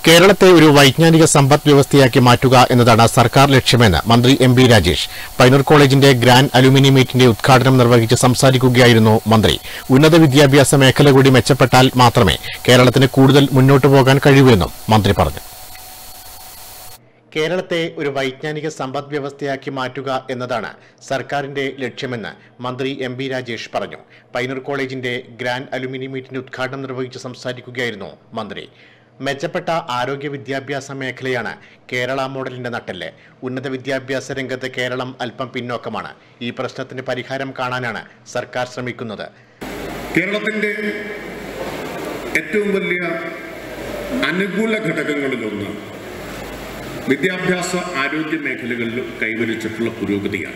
കേരളത്തെ ഒരു വൈജ്ഞാനിക സമ്പദ് വ്യവസ്ഥയാക്കി മാറ്റുക എന്നതാണ് സർക്കാർ ലക്ഷ്യമെന്ന് മന്ത്രി എം ബി രാജേഷ് പൈനൂർ കോളേജിന്റെ ഗ്രാൻഡ് അലുമിനി മീറ്റിന്റെ ഉദ്ഘാടനം നിർവഹിച്ച് സംസാരിക്കുകയായിരുന്നു മന്ത്രി ഉന്നത വിദ്യാഭ്യാസ മേഖല കൂടി മെച്ചപ്പെട്ടാൽ മാത്രമേ കേരളത്തിന് കൂടുതൽ മുന്നോട്ടു പോകാൻ കഴിയൂ എന്നും മന്ത്രി പറഞ്ഞു കേരളത്തെ ഒരു വൈജ്ഞാനിക സമ്പദ് വ്യവസ്ഥയാക്കി മാറ്റുക എന്നതാണ് സർക്കാരിന്റെ ലക്ഷ്യമെന്ന് മന്ത്രി എം ബി രാജേഷ് പറഞ്ഞു പൈനൂർ കോളേജിന്റെ ഗ്രാൻഡ് അലുമിനി മീറ്റിന്റെ ഉദ്ഘാടനം നിർവഹിച്ച് സംസാരിക്കുകയായിരുന്നു മന്ത്രി മെച്ചപ്പെട്ട ആരോഗ്യ വിദ്യാഭ്യാസ മേഖലയാണ് കേരള മോഡലിന്റെ നട്ടെല്ല് ഉന്നത വിദ്യാഭ്യാസ രംഗത്ത് കേരളം അല്പം പിന്നോക്കമാണ് ഈ പ്രശ്നത്തിന് പരിഹാരം കാണാനാണ് സർക്കാർ ശ്രമിക്കുന്നത് കേരളത്തിന്റെ ഏറ്റവും വലിയ അനുകൂല ഘടകങ്ങളിലൊന്ന് വിദ്യാഭ്യാസ ആരോഗ്യ മേഖലകളിൽ കൈവരിച്ചിട്ടുള്ള പുരോഗതിയാണ്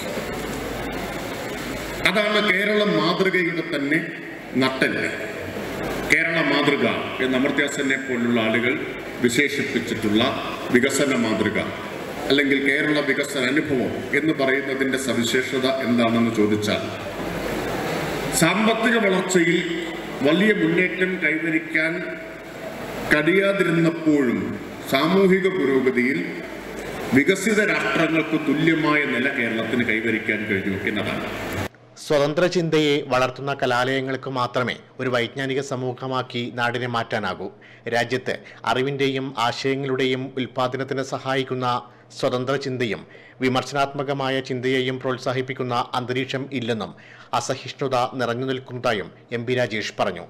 അതാണ് കേരള മാതൃകയുടെ തന്നെ നട്ടല് കേരള മാതൃക എന്ന് അമർത്യാസനെ പോലുള്ള ആളുകൾ വിശേഷിപ്പിച്ചിട്ടുള്ള വികസന മാതൃക അല്ലെങ്കിൽ കേരള വികസന അനുഭവം എന്ന് പറയുന്നതിന്റെ സവിശേഷത എന്താണെന്ന് ചോദിച്ചാൽ സാമ്പത്തിക വളർച്ചയിൽ വലിയ മുന്നേറ്റം കൈവരിക്കാൻ കഴിയാതിരുന്നപ്പോഴും സാമൂഹിക പുരോഗതിയിൽ വികസിത രാഷ്ട്രങ്ങൾക്ക് തുല്യമായ നില കേരളത്തിന് കൈവരിക്കാൻ കഴിഞ്ഞു എന്നതാണ് സ്വതന്ത്ര ചിന്തയെ വളർത്തുന്ന കലാലയങ്ങൾക്ക് മാത്രമേ ഒരു വൈജ്ഞാനിക സമൂഹമാക്കി നാടിനെ മാറ്റാനാകൂ രാജ്യത്ത് അറിവിന്റെയും ആശയങ്ങളുടെയും ഉൽപാദനത്തിന് സഹായിക്കുന്ന സ്വതന്ത്ര ചിന്തയും വിമർശനാത്മകമായ ചിന്തയെയും പ്രോത്സാഹിപ്പിക്കുന്ന അന്തരീക്ഷം ഇല്ലെന്നും അസഹിഷ്ണുത നിറഞ്ഞു നിൽക്കുന്നതായും എം പി രാജേഷ് പറഞ്ഞു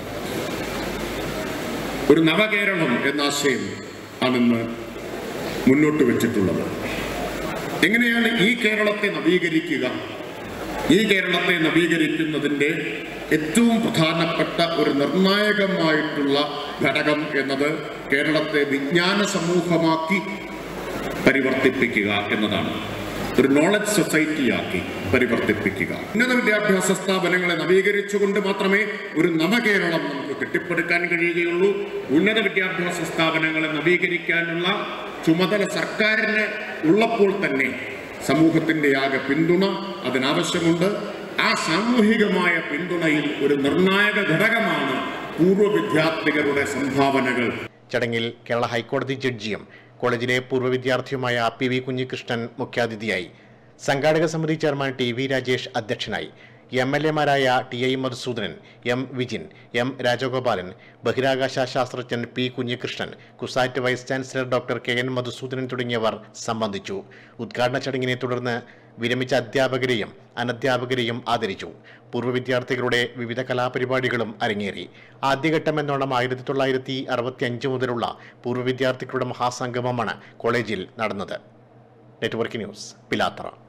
ഒരു നവകേരളം എന്ന ആശയം ആണിന്ന് മുന്നോട്ട് വെച്ചിട്ടുള്ളത് എങ്ങനെയാണ് ഈ കേരളത്തെ നവീകരിക്കുക ഈ കേരളത്തെ നവീകരിക്കുന്നതിൻ്റെ ഏറ്റവും പ്രധാനപ്പെട്ട ഒരു നിർണായകമായിട്ടുള്ള ഘടകം എന്നത് കേരളത്തെ വിജ്ഞാന സമൂഹമാക്കി പരിവർത്തിപ്പിക്കുക എന്നതാണ് ഒരു നോളജ് സൊസൈറ്റിയാക്കി പരിവർത്തിപ്പിക്കുക ഉന്നത വിദ്യാഭ്യാസ സ്ഥാപനങ്ങളെ നവീകരിച്ചുകൊണ്ട് മാത്രമേ ഒരു നവകേരളം നമുക്ക് കെട്ടിപ്പടുക്കാൻ കഴിയുകയുള്ളൂ ഉന്നത വിദ്യാഭ്യാസ സ്ഥാപനങ്ങളെ നവീകരിക്കാനുള്ള ചുമതല സർക്കാരിന് ഉള്ളപ്പോൾ തന്നെ സമൂഹത്തിന്റെ ആകെ പിന്തുണ അതിനാവശ്യമുണ്ട് ആ സാമൂഹികമായ പിന്തുണയിൽ ഒരു നിർണായക ഘടകമാണ് പൂർവ്വ വിദ്യാർത്ഥികളുടെ സംഭാവനകൾ ചടങ്ങിൽ കേരള ഹൈക്കോടതി ജഡ്ജിയും കോളേജിലെ പൂർവ്വ വിദ്യാർത്ഥിയുമായ പി വി കുഞ്ഞികൃഷ്ണൻ മുഖ്യാതിഥിയായി സംഘാടക സമിതി ചെയർമാൻ ടി വി രാജേഷ് അധ്യക്ഷനായി എം എൽ എമാരായ T I Madhusoodanan M Vijin M Rajagopalan ബഹിരാകാശ ശാസ്ത്രജ്ഞൻ P Kunhikrishnan CUSAT vice chancellor doctor K N Madhusoodanan തുടങ്ങിയവർ സംബന്ധിച്ചു ഉദ്ഘാടന ചടങ്ങിനെ തുടർന്ന് വിരമിച്ച അധ്യാപകരെയും അനധ്യാപകരെയും ആദരിച്ചു പൂർവ്വ വിദ്യാർത്ഥികളുടെ വിവിധ കലാപരിപാടികളും അരങ്ങേറി ആദ്യഘട്ടം എന്നോണം ആയിരത്തി തൊള്ളായിരത്തി അറുപത്തി അഞ്ച് മുതലുള്ള പൂർവ്വ വിദ്യാർത്ഥികളുടെ മഹാസംഗമമാണ് കോളേജിൽ നടന്നത് നെറ്റ്വർക്ക് ന്യൂസ് പിലാത്തറ